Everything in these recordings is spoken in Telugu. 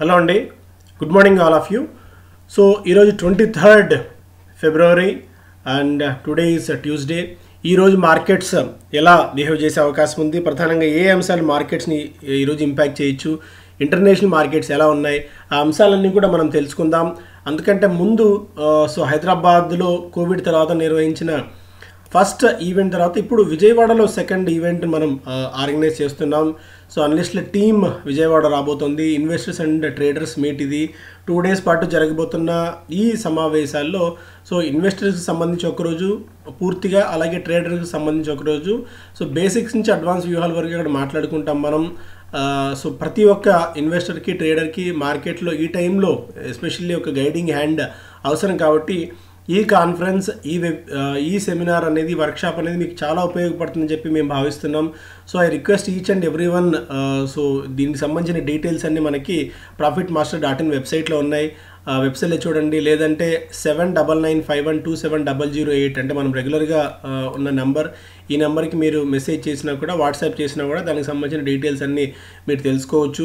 హలో అండి good morning all of you so ఈరోజు twenty third February and today is Tuesday ఈరోజు మార్కెట్స్ ఎలా బిహేవ్ చేసే అవకాశం ఉంది ప్రధానంగా ఏ అంశాలు మార్కెట్స్ని ఈరోజు ఇంపాక్ట్ చేయొచ్చు ఇంటర్నేషనల్ మార్కెట్స్ ఎలా ఉన్నాయి ఆ అంశాలన్నీ కూడా మనం తెలుసుకుందాం అందుకంటే ముందు ఆ, సో హైదరాబాద్లో కోవిడ్ తర్వాత నిర్వహించిన ఫస్ట్ ఈవెంట్ తర్వాత ఇప్పుడు విజయవాడలో సెకండ్ ఈవెంట్ మనం ఆర్గనైజ్ చేస్తున్నాం సో అనలిస్ట్ల టీమ్ విజయవాడ రాబోతుంది ఇన్వెస్టర్స్ అండ్ ట్రేడర్స్ మీట్ ఇది టూ డేస్ పాటు జరగబోతున్న ఈ సమావేశాల్లో సో ఇన్వెస్టర్స్కి సంబంధించి ఒకరోజు పూర్తిగా అలాగే ట్రేడర్కి సంబంధించి ఒకరోజు సో బేసిక్స్ నుంచి అడ్వాన్స్ వ్యూహాల వరకు ఇక్కడ మాట్లాడుకుంటాం మనం ఆ, సో ప్రతి ఒక్క ఇన్వెస్టర్కి ట్రేడర్కి మార్కెట్లో ఈ టైంలో ఎస్పెషల్లీ ఒక గైడింగ్ హ్యాండ్ అవసరం కాబట్టి ఈ కాన్ఫరెన్స్ ఈ వెబ్ ఆ, ఈ సెమినార్ అనేది వర్క్షాప్ అనేది మీకు చాలా ఉపయోగపడుతుందని చెప్పి మేము భావిస్తున్నాం so I request each and every one so దీనికి సంబంధించిన డీటెయిల్స్ అన్ని మనకి ప్రాఫిట్ మాస్టర్ డాట్ ఇన్ వెబ్సైట్లో ఉన్నాయి ఆ వెబ్సైట్లో చూడండి లేదంటే seven double nine five one two seven double zero eight అంటే మనం రెగ్యులర్గా ఆ, ఉన్న నెంబర్ ఈ నెంబర్కి మీరు మెసేజ్ చేసినా కూడా వాట్సాప్ చేసినా కూడా దానికి సంబంధించిన డీటెయిల్స్ అన్నీ మీరు తెలుసుకోవచ్చు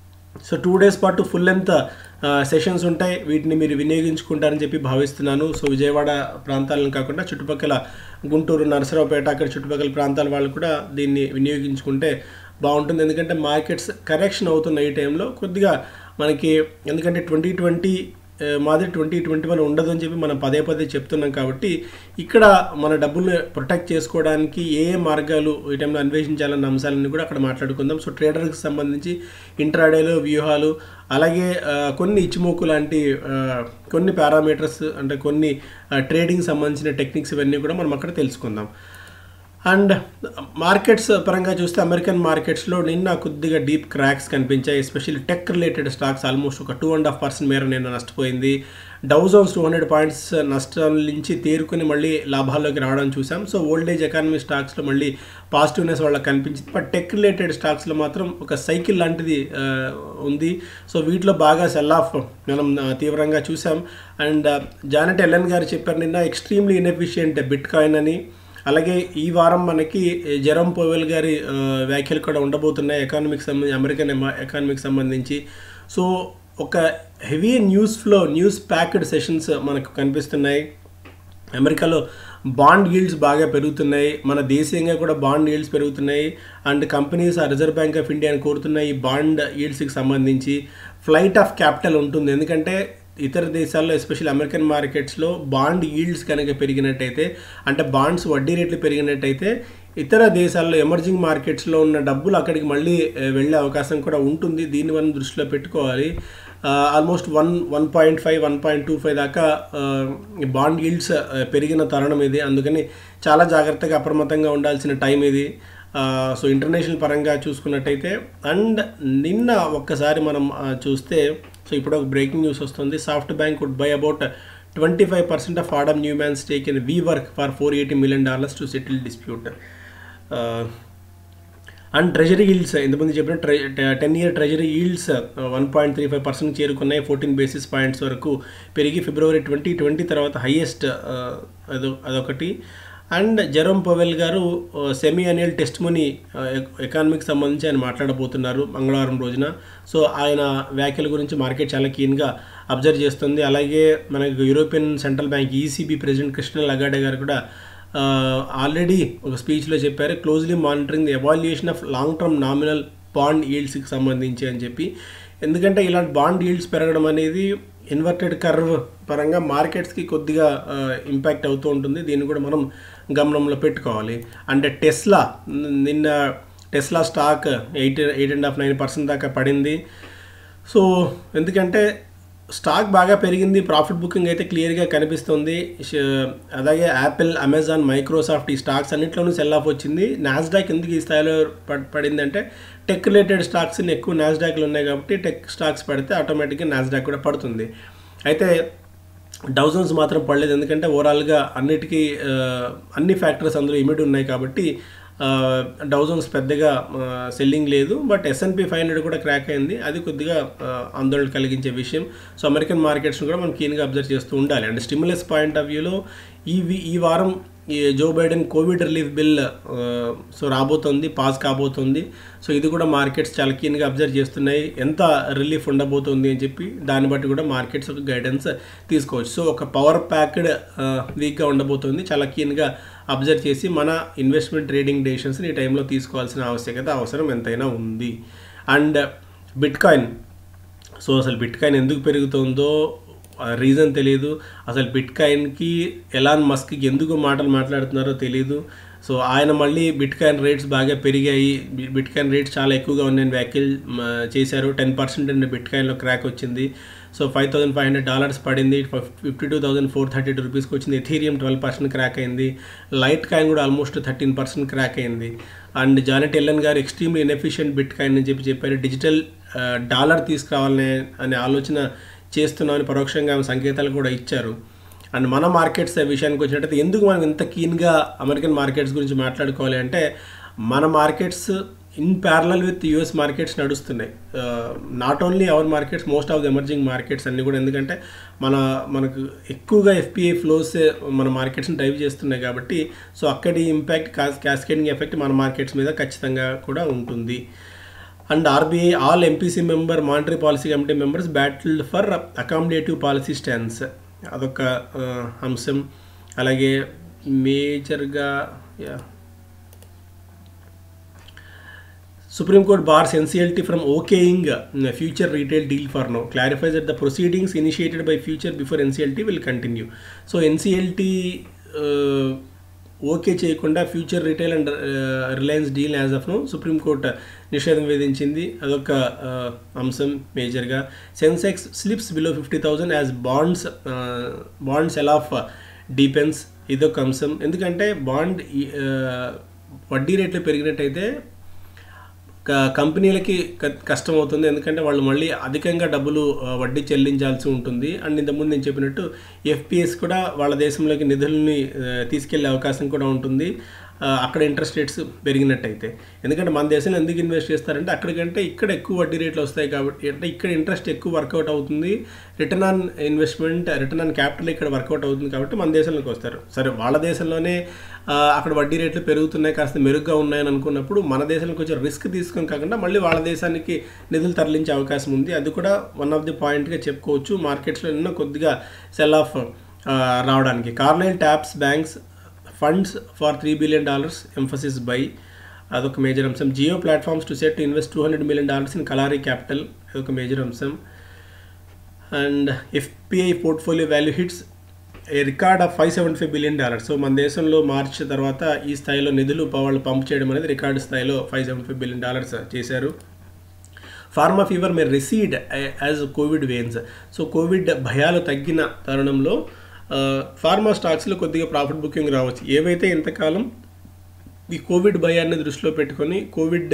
సో టూ డేస్ పాటు ఫుల్ లెంత్ సెషన్స్ ఉంటాయి వీటిని మీరు వినియోగించుకుంటారని చెప్పి భావిస్తున్నాను సో విజయవాడ ప్రాంతాలను కాకుండా చుట్టుపక్కల గుంటూరు నరసరావుపేట అక్కడ చుట్టుపక్కల ప్రాంతాల వాళ్ళు కూడా దీన్ని వినియోగించుకుంటే బాగుంటుంది ఎందుకంటే మార్కెట్స్ కరెక్షన్ అవుతున్న ఈ టైంలో కొద్దిగా మనకి ఎందుకంటే ట్వంటీ ట్వంటీ మాదిరి ట్వంటీ ట్వంటీ వన్ ఉండదు అని చెప్పి మనం పదే పదే చెప్తున్నాం కాబట్టి ఇక్కడ మన డబ్బుల్ని ప్రొటెక్ట్ చేసుకోవడానికి ఏ ఏ మార్గాలు ఈ టైంలో అన్వేషించాలన్న అంశాలన్నీ కూడా అక్కడ మాట్లాడుకుందాం సో ట్రేడర్కి సంబంధించి ఇంట్రాడేలో వ్యూహాలు అలాగే ఆ, కొన్ని ఇచ్చిమోకు లాంటి ఆ, కొన్ని పారామీటర్స్ అంటే కొన్ని ట్రేడింగ్ సంబంధించిన టెక్నిక్స్ ఇవన్నీ కూడా మనం అక్కడ తెలుసుకుందాం అండ్ మార్కెట్స్ పరంగా చూస్తే అమెరికన్ మార్కెట్స్లో నిన్న కొద్దిగా డీప్ క్రాక్స్ కనిపించాయి especially tech related stocks almost ఒక టూ అండ్ హాఫ్ పర్సెంట్ మేర నిన్న నష్టపోయింది డౌజోన్స్ టూ హండ్రెడ్ పాయింట్స్ నష్టాల నుంచి తేరుకుని మళ్ళీ లాభాల్లోకి రావడం చూసాం సో ఓల్డేజ్ ఎకానమీ స్టాక్స్లో మళ్ళీ పాజిటివ్నెస్ వాళ్ళకి కనిపించింది బట్ టెక్ రిలేటెడ్ స్టాక్స్లో మాత్రం ఒక సైకిల్ లాంటిది ఆ, ఉంది సో వీటిలో బాగా సెల్ ఆఫ్ మనం ఆ, తీవ్రంగా చూసాం అండ్ జానెట్ ఎల్లన్ గారు చెప్పారు నిన్న ఎక్స్ట్రీమ్లీ ఇన్ఎఫిషియంట్ బిట్ కాయిన్ అని అలాగే ఈ వారం మనకి జెరమ్ పోవెల్ గారి ఆ, వ్యాఖ్యలు కూడా ఉండబోతున్నాయి ఎకానమిక్ సంబంధించి అమెరికన్ ఎకానమీకి సంబంధించి సో ఒక heavy news flow news packed sessions మనకు కనిపిస్తున్నాయి అమెరికాలో బాండ్ ఈల్డ్స్ బాగా పెరుగుతున్నాయి మన దేశీయంగా కూడా బాండ్ ఈల్డ్స్ పెరుగుతున్నాయి అండ్ కంపెనీస్ ఆ రిజర్వ్ బ్యాంక్ ఆఫ్ ఇండియాని కోరుతున్నాయి ఈ బాండ్ ఈల్డ్స్కి సంబంధించి ఫ్లైట్ ఆఫ్ క్యాపిటల్ ఉంటుంది ఎందుకంటే ఇతర దేశాల్లో ఎస్పెషల్లీ అమెరికన్ మార్కెట్స్లో బాండ్ ఈల్డ్స్ కనుక పెరిగినట్టయితే అంటే బాండ్స్ వడ్డీ రేట్లు పెరిగినట్టయితే ఇతర దేశాల్లో ఎమర్జింగ్ మార్కెట్స్లో ఉన్న డబ్బులు అక్కడికి మళ్ళీ ఆ, వెళ్ళే అవకాశం కూడా ఉంటుంది దీన్ని మనం దృష్టిలో పెట్టుకోవాలి almost one one point five one point two five దాకా బాండ్ ఈల్డ్స్ పెరిగిన తరుణం ఇది అందుకని చాలా జాగ్రత్తగా అప్రమత్తంగా ఉండాల్సిన టైం ఇది సో ఇంటర్నేషనల్ పరంగా చూసుకున్నట్టయితే అండ్ నిన్న ఒక్కసారి మనం ఆ, చూస్తే సో ఇప్పుడు ఒక బ్రేకింగ్ న్యూస్ వస్తుంది SoftBank would buy about twenty five percent of Adam Neumann stake in WeWork for four eighty million dollars to settle dispute and treasury yields ఇంతకుముందు చెప్పిన ట్రె ten year treasury yields one point three five percent చేరుకున్నాయి ఫోర్టీన్ బేసిస్ పాయింట్స్ వరకు పెరిగి ఫిబ్రవరి ట్వంటీ ట్వంటీ తర్వాత హయ్యెస్ట్ అదో అదొకటి అండ్ జెరోమ్ పవెల్ గారు సెమీ అనియల్ టెస్ట్ మనీ ఎకానమీకి సంబంధించి ఆయన మాట్లాడబోతున్నారు మంగళవారం రోజున సో ఆయన వ్యాఖ్యల గురించి మార్కెట్ చాలా కీన్గా అబ్జర్వ్ చేస్తుంది అలాగే మనకు European central bank ECB president Christine Lagarde గారు కూడా ఆల్రెడీ ఒక స్పీచ్లో చెప్పారు closely monitoring the evaluation of long term nominal bond ఈల్డ్స్కి సంబంధించి అని చెప్పి ఎందుకంటే ఇలాంటి బాండ్ ఈల్డ్స్ పెరగడం అనేది ఇన్వర్టెడ్ కర్వ్ పరంగా మార్కెట్స్కి కొద్దిగా ఇంపాక్ట్ అవుతూ ఉంటుంది దీన్ని కూడా మనం గమనంలో పెట్టుకోవాలి అంటే టెస్లా నిన్న Tesla stock eight eight and half nine percent దాకా పడింది సో ఎందుకంటే స్టాక్ బాగా పెరిగింది ప్రాఫిట్ బుకింగ్ అయితే క్లియర్గా కనిపిస్తుంది ష- అలాగే యాపిల్ అమెజాన్ మైక్రోసాఫ్ట్ ఈ స్టాక్స్ అన్నింటిలోనూ సెల్ ఆఫ్ వచ్చింది నాస్డాక్ ఎందుకు ఈ స్థాయిలో పడ్- పడింది అంటే టెక్ రిలేటెడ్ స్టాక్స్ ఎక్కువ నాస్డాక్లు ఉన్నాయి కాబట్టి టెక్ స్టాక్స్ పడితే ఆటోమేటిక్గా నాస్డాక్ కూడా పడుతుంది అయితే డౌజన్స్ మాత్రం పడలేదు ఎందుకంటే ఓవరాల్గా అన్నిటికీ ఆ, అన్ని ఫ్యాక్టర్స్ అందులో ఇమిడి ఉన్నాయి కాబట్టి డౌజన్స్ పెద్దగా సెల్లింగ్ లేదు బట్ ఎస్ఎన్పి ఫైవ్ హండ్రెడ్ కూడా క్రాక్ అయింది అది కొద్దిగా ఆ, ఆందోళన కలిగించే విషయం సో అమెరికన్ మార్కెట్స్ని కూడా మనం కీన్గా అబ్జర్వ్ చేస్తూ ఉండాలి అండ్ స్టిమ్యులస్ పాయింట్ ఆఫ్ వ్యూలో ఈ వి- ఈ వారం ఈ Joe Biden covid relief bill ఆ, సో రాబోతోంది పాస్ కాబోతోంది సో ఇది కూడా మార్కెట్స్ చాలా కీన్గా అబ్జర్వ్ చేస్తున్నాయి ఎంత రిలీఫ్ ఉండబోతుంది అని చెప్పి దాన్ని బట్టి కూడా మార్కెట్స్ ఒక గైడెన్స్ తీసుకోవచ్చు సో ఒక పవర్ ప్యాక్డ్ వీక్గా ఉండబోతుంది చాలా కీన్గా అబ్జర్వ్ చేసి మన ఇన్వెస్ట్మెంట్ ట్రేడింగ్ డెసిషన్స్ని ఈ టైంలో తీసుకోవాల్సిన ఆవశ్యకత అవసరం ఎంతైనా ఉంది అండ్ బిట్ కాయిన్ సో అసలు బిట్ కాయిన్ ఎందుకు పెరుగుతుందో రీజన్ తెలియదు అసలు బిట్ కాయిన్కి ఎలాన్ మస్క్కి ఎందుకు మాటలు మాట్లాడుతున్నారో తెలియదు సో ఆయన మళ్ళీ బిట్ కాయిన్ రేట్స్ బాగా పెరిగాయి బి- బిట్ కాయిన్ రేట్స్ చాలా ఎక్కువగా ఉన్నాయని వ్యాఖ్యలు మ, చేశారు టెన్ పర్సెంట్ అండి బిట్ కాయిన్లో క్రాక్ వచ్చింది so five thousand five hundred dollars పడింది fifty two thousand four thirty two రూపీస్కి వచ్చింది ఎథీరియం ట్వెల్వ్ పర్సెంట్ క్రాక్ అయింది లైట్ కాయిన్ కూడా ఆల్మోస్ట్ థర్టీన్ పర్సెంట్ క్రాక్ అయింది అండ్ జానెట్ ఎల్లన్ గారు ఎక్స్ట్రీమ్లీ ఇన్ఎఫిషియెంట్ బిట్ కాయిన్ అని చెప్పి చెప్పారు డిజిటల్ డాలర్ తీసుకురావాలనే అనే ఆలోచన చేస్తున్నామని పరోక్షంగా ఆమె సంకేతాలు కూడా ఇచ్చారు అండ్ మన మార్కెట్స్ విషయానికి వచ్చినట్టయితే ఎందుకు మనం ఇంత కీన్గా అమెరికన్ మార్కెట్స్ గురించి మాట్లాడుకోవాలి అంటే మన markets in parallel with US markets నడుస్తున్నాయి not only our markets most of the emerging markets అన్నీ కూడా ఎందుకంటే మన మనకు ఎక్కువగా ఎఫ్పిఐ ఫ్లోస్ మన మార్కెట్స్ని డ్రైవ్ చేస్తున్నాయి కాబట్టి సో అక్కడి ఇంపాక్ట్ క్యాస్కేడింగ్ ఎఫెక్ట్ మన మార్కెట్స్ మీద ఖచ్చితంగా కూడా ఉంటుంది and RBI all MPC member monetary policy committee members battle for accommodative policy stands అదొక ఆ, అంశం అలాగే మేజర్గా యా Supreme Court bars NCLT from okaying uh, future retail deal for now. Clarifies that the proceedings initiated by Future before NCLT will continue. So NCLT uh, okay చేయకుండా Future Retail and Reliance deal as of now supreme court నిషేధం విధించింది అదొక uh, అంశం మేజర్గా Sensex slips below fifty thousand as bonds bond sell off deepens ఇదొక అంశం ఎందుకంటే బాండ్ వడ్డీ రేట్లు పెరిగినట్టయితే క- కంపెనీలకి క- కష్టం అవుతుంది ఎందుకంటే వాళ్ళు మళ్ళీ అధికంగా డబ్బులు ఆ, వడ్డీ చెల్లించాల్సి ఉంటుంది అండ్ ఇంతకుముందు నేను చెప్పినట్టు ఎఫ్పిఎస్ కూడా వాళ్ళ దేశంలోకి నిధుల్ని ఆ, తీసుకెళ్లే అవకాశం కూడా ఉంటుంది ఆ, అక్కడ ఇంట్రెస్ట్ రేట్స్ పెరిగినట్టయితే ఎందుకంటే మన దేశంలో ఎందుకు ఇన్వెస్ట్ చేస్తారంటే అక్కడికంటే ఇక్కడ ఎక్కువ వడ్డీ రేట్లు వస్తాయి కాబట్టి అంటే ఇక్కడ ఇంట్రెస్ట్ ఎక్కువ వర్కౌట్ అవుతుంది return on investment return on capital ఇక్కడ వర్కౌట్ అవుతుంది కాబట్టి మన దేశంలోకి వస్తారు సరే వాళ్ళ దేశంలోనే ఆ, అక్కడ వడ్డీ రేట్లు పెరుగుతున్నాయి కాస్త మెరుగ్గా ఉన్నాయని అనుకున్నప్పుడు మన దేశానికి కొంచెం రిస్క్ తీసుకొని కాకుండా మళ్ళీ వాళ్ళ దేశానికి నిధులు తరలించే అవకాశం ఉంది అది కూడా వన్ ఆఫ్ ది పాయింట్గా చెప్పుకోవచ్చు మార్కెట్స్లో ఎన్నో కొద్దిగా సెల్ ఆఫ్ రావడానికి Carlyle taps banks funds for three billion dollars Mphasis buy అదొక మేజర్ అంశం Jio Platforms to set invest two hundred million dollars in Kalaari Capital అదొక మేజర్ అంశం and FPI portfolio value hits a record of five seventy five billion dollars so మన దేశంలో మార్చి తర్వాత ఈ స్థాయిలో నిధులు ప- వాళ్ళు పంప్ చేయడం అనేది రికార్డు స్థాయిలో five seventy five billion dollars చేశారు pharma fever may recede as Covid wanes so Covid భయాలు తగ్గిన తరుణంలో ఆ, ఫార్మా స్టాక్స్లో కొద్దిగా ప్రాఫిట్ బుకింగ్ రావచ్చు ఏవైతే ఇంతకాలం ఈ కోవిడ్ భయాన్ని దృష్టిలో పెట్టుకొని కోవిడ్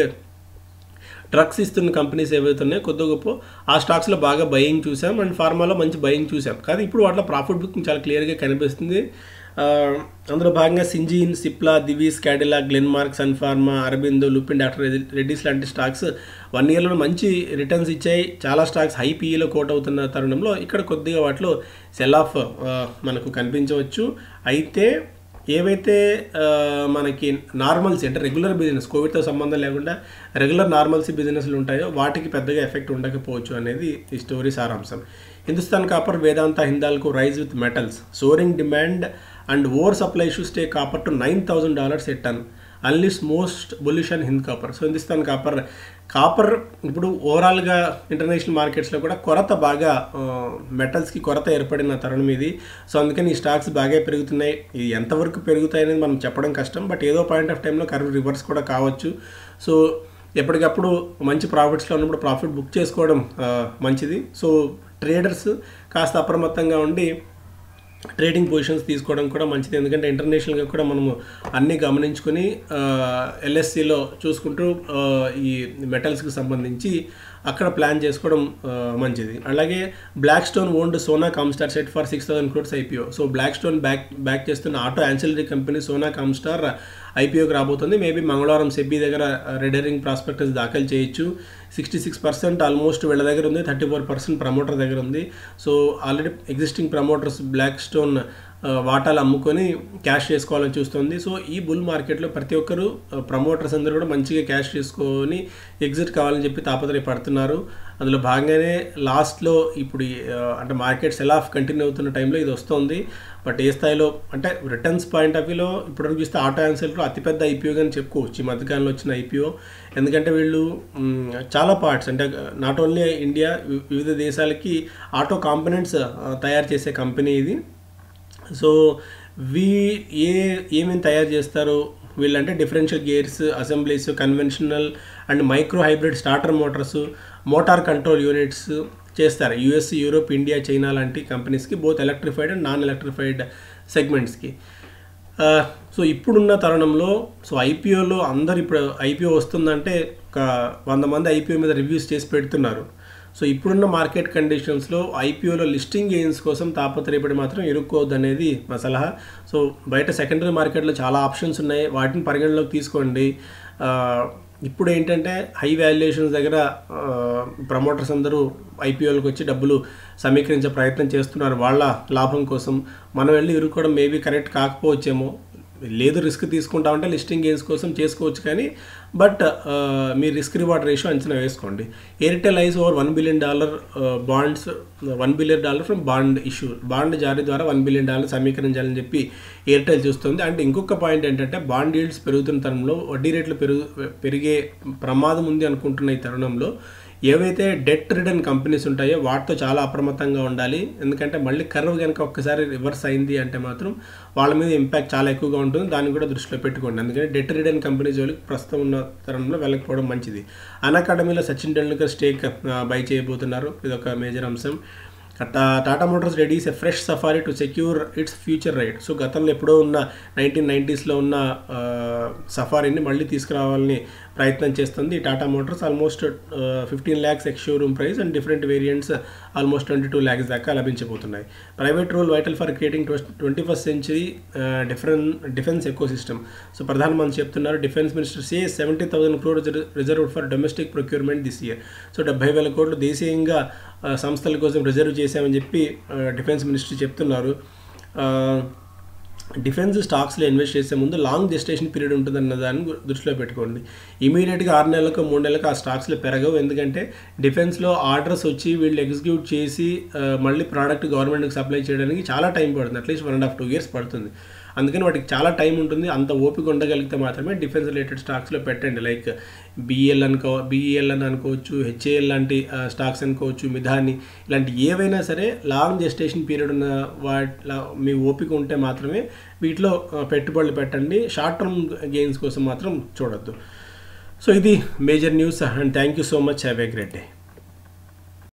డ్రగ్స్ ఇస్తున్న కంపెనీస్ ఏవైతే ఉన్నాయో కొద్ది గొప్ప ఆ స్టాక్స్లో బాగా బయింగ్ చూసాం అండ్ ఫార్మాలో మంచి బయింగ్ చూసాం కానీ ఇప్పుడు వాటిలో ప్రాఫిట్ బుకింగ్ చాలా క్లియర్గా కనిపిస్తుంది ఆ, అందులో భాగంగా సింజీన్ సిప్లా దివీస్ క్యాడిలా గ్లెన్మార్క్ సన్ ఫార్మా అరబిందో లుపిన్ డాక్టర్ రెడ్డిస్ లాంటి స్టాక్స్ వన్ ఇయర్లో మంచి రిటర్న్స్ ఇచ్చాయి చాలా స్టాక్స్ హై పీఈలో కోట్ అవుతున్న తరుణంలో ఇక్కడ కొద్దిగా వాటిలో సెల్ ఆఫ్ మనకు కనిపించవచ్చు అయితే ఏవైతే ఆ, మనకి నార్మల్సీ అంటే రెగ్యులర్ బిజినెస్ కోవిడ్తో సంబంధం లేకుండా రెగ్యులర్ నార్మల్సీ బిజినెస్లు ఉంటాయో వాటికి పెద్దగా ఎఫెక్ట్ ఉండకపోవచ్చు అనేది ఈ స్టోరీ సారాంశం Hindustan Copper Vedanta Hindalco rise with metals soaring demand and over supply issues take copper to nine thousand dollars a ton analysts most bullish and Hind Copper so Hindustan Copper copper ఇప్పుడు ఓవరాల్గా ఇంటర్నేషనల్ మార్కెట్స్లో కూడా కొరత బాగా మెటల్స్కి కొరత ఏర్పడిన తరుణం ఇది సో అందుకని ఈ స్టాక్స్ బాగా పెరుగుతున్నాయి ఇది ఎంతవరకు పెరుగుతాయి అనేది మనం చెప్పడం కష్టం బట్ ఏదో పాయింట్ ఆఫ్ టైంలో కర్వ్ రివర్స్ కూడా కావచ్చు సో ఎప్పటికప్పుడు మంచి ప్రాఫిట్స్లో ఉన్నప్పుడు ప్రాఫిట్ బుక్ చేసుకోవడం ఆ, మంచిది సో ట్రేడర్స్ కాస్త అప్రమత్తంగా ఉండి ట్రేడింగ్ పొజిషన్స్ తీసుకోవడం కూడా మంచిది ఎందుకంటే ఇంటర్నేషనల్గా కూడా మనము అన్నీ గమనించుకొని ఎల్ఎస్సిలో చూసుకుంటూ ఆ, ఈ మెటల్స్కి సంబంధించి అక్కడ ప్లాన్ చేసుకోవడం ఆ, మంచిది అలాగే Blackstone owned Sona Comstar set for six thousand crores IPO so Blackstone back back చేస్తున్న auto ancillary company Sona Comstar ఐపీఓకి రాబోతుంది మేబీ మంగళవారం సెబీ దగ్గర రెడరింగ్ ప్రాస్పెక్టస్ దాఖలు చేయొచ్చు సిక్స్టీ సిక్స్ పర్సెంట్ ఆల్మోస్ట్ వీళ్ళ దగ్గర ఉంది థర్టీ ఫోర్ పర్సెంట్ ప్రమోటర్ దగ్గర ఉంది so already existing promoters Blackstone ఆ, వాటాలు అమ్ముకొని క్యాష్ చేసుకోవాలని చూస్తుంది సో ఈ బుల్ మార్కెట్లో ప్రతి ఒక్కరు ప్రమోటర్స్ అందరూ కూడా మంచిగా క్యాష్ చేసుకొని ఎగ్జిట్ కావాలని చెప్పి తాపత్రయపడుతున్నారు అందులో భాగంగానే లాస్ట్లో ఇప్పుడు ఈ, ఆ, అంటే మార్కెట్ సెల్ ఆఫ్ కంటిన్యూ అవుతున్న టైంలో ఇది వస్తుంది బట్ ఏ స్థాయిలో అంటే రిటర్న్స్ పాయింట్ ఆఫ్ వ్యూలో ఇప్పటివరకు చూస్తే ఆటో యాన్సెల్తో అతిపెద్ద ఐపీఓ అని చెప్పుకోవచ్చు ఈ మధ్యకాలంలో వచ్చిన ఐపీఓ ఎందుకంటే వీళ్ళు మ్, చాలా పార్ట్స్ అంటే నాట్ ఓన్లీ ఇండియా వి- వివిధ దేశాలకి ఆటో కాంపనెంట్స్ తయారు చేసే కంపెనీ ఇది సో వీ ఏ ఏమేమి తయారు చేస్తారు వీళ్ళంటే differential gears assemblies conventional and micro hybrid starter motors motor control units చేస్తారు యూఎస్ యూరోప్ ఇండియా చైనా లాంటి కంపెనీస్కి both electrified and non electrified సెగ్మెంట్స్కి ఆ, సో ఇప్పుడున్న తరుణంలో సో ఐపీఓలో అందరు ఇప్పుడు ఐపీఓ వస్తుందంటే ఒక వంద మంది ఐపీఓ మీద రివ్యూస్ చేసి పెడుతున్నారు సో ఇప్పుడున్న మార్కెట్ కండిషన్స్లో ఐపీఓలో లిస్టింగ్ గెయిన్స్ కోసం తాపత్రయపడి మాత్రం ఇరుక్కోవద్దు అనేది మా సలహా సో బయట సెకండరీ మార్కెట్లో చాలా ఆప్షన్స్ ఉన్నాయి వాటిని పరిగణలోకి తీసుకోండి ఆ, ఇప్పుడు ఏంటంటే హై వాల్యుయేషన్స్ దగ్గర ప్రమోటర్స్ అందరూ ఐపీఓలకు వచ్చి డబ్బులు సమీకరించే ప్రయత్నం చేస్తున్నారు వాళ్ళ లాభం కోసం మనం వెళ్ళి ఇరుక్కోవడం మేబీ కరెక్ట్ కాకపోవచ్చేమో లేదు రిస్క్ తీసుకుంటామంటే లిస్టింగ్ గెయిన్స్ కోసం చేసుకోవచ్చు కానీ బట్ మీ రిస్క్ రివార్డ్ రేషియో అంచనా వేసుకోండి Airtel eyes over one billion dollar bonds one billion dollar from bond issue bond జారీ ద్వారా వన్ బిలియన్ డాలర్ సమీకరించాలని చెప్పి ఎయిర్టెల్ చూస్తుంది అంటే ఇంకొక పాయింట్ ఏంటంటే బాండ్ ఈల్డ్స్ పెరుగుతున్న తరుణంలో వడ్డీ రేట్లు పెరుగు పెరిగే ప్రమాదం ఉంది అనుకుంటున్న ఈ తరుణంలో ఏవైతే డెట్ రిటర్న్ కంపెనీస్ ఉంటాయో వాటితో చాలా అప్రమత్తంగా ఉండాలి ఎందుకంటే మళ్ళీ కర్వ్ కనుక ఒక్కసారి రివర్స్ అయింది అంటే మాత్రం వాళ్ళ మీద ఇంపాక్ట్ చాలా ఎక్కువగా ఉంటుంది దాన్ని కూడా దృష్టిలో పెట్టుకోండి అందుకని డెట్ రిటర్న్ కంపెనీ జోలికి ప్రస్తుతం ఉన్న తరంలో వెళ్ళకపోవడం మంచిది అన్ అకాడమీలో సచిన్ టెండూల్కర్ స్టేక్ బై చేయబోతున్నారు ఇది ఒక మేజర్ అంశం టా Tata Motors readies a fresh Safari to secure its future right so గతంలో ఎప్పుడో ఉన్న నైన్టీన్ నైంటీస్లో ఉన్న ఆ, సఫారీని మళ్ళీ తీసుకురావాలని ప్రయత్నం చేస్తుంది Tata Motors almost fifteen lakhs ex showroom price and different variants almost twenty two lakhs దాకా లభించబోతున్నాయి private role vital for creating twenty first century different defence ecosystem so ప్రధానమంత్రి చెప్తున్నారు defence minister say seventy thousand crore reserve for domestic procurement this year so డెబ్బై వేల కోట్లు దేశీయంగా ఆ, సంస్థల కోసం రిజర్వ్ చేశామని చెప్పి ఆ, డిఫెన్స్ మినిస్ట్రీ చెప్తున్నారు ఆ, డిఫెన్స్ స్టాక్స్లో ఇన్వెస్ట్ చేసే ముందు లాంగ్ జెస్టేషన్ పీరియడ్ ఉంటుందన్న దాన్ని గు- దృష్టిలో పెట్టుకోండి ఇమీడియట్గా ఆరు నెలలకు మూడు నెలలకు ఆ స్టాక్స్లో పెరగవు ఎందుకంటే డిఫెన్స్లో ఆర్డర్స్ వచ్చి వీళ్ళు ఎగ్జిక్యూట్ చేసి ఆ, మళ్ళీ ప్రోడక్ట్ గవర్నమెంట్కి సప్లై చేయడానికి చాలా టైం పడుతుంది at least one and half two years పడుతుంది అందుకని వాటికి చాలా టైం ఉంటుంది అంత ఓపిక ఉండగలిగితే మాత్రమే డిఫెన్స్ రిలేటెడ్ స్టాక్స్లో పెట్టండి లైక్ బిఈఎల్ అనుకో బిఈఎల్ అని అనుకోవచ్చు హెచ్ఏఎల్ లాంటి ఆ, స్టాక్స్ అనుకోవచ్చు మిధాని ఇలాంటి ఏవైనా సరే లాంగ్ జెస్టేషన్ పీరియడ్ ఉన్న వాటి మీ ఓపిక ఉంటే మాత్రమే వీటిలో ఆ, పెట్టుబడులు పెట్టండి షార్ట్ టర్మ్ గెయిన్స్ కోసం మాత్రం చూడొద్దు సో ఇది major news and thank you so much have a great day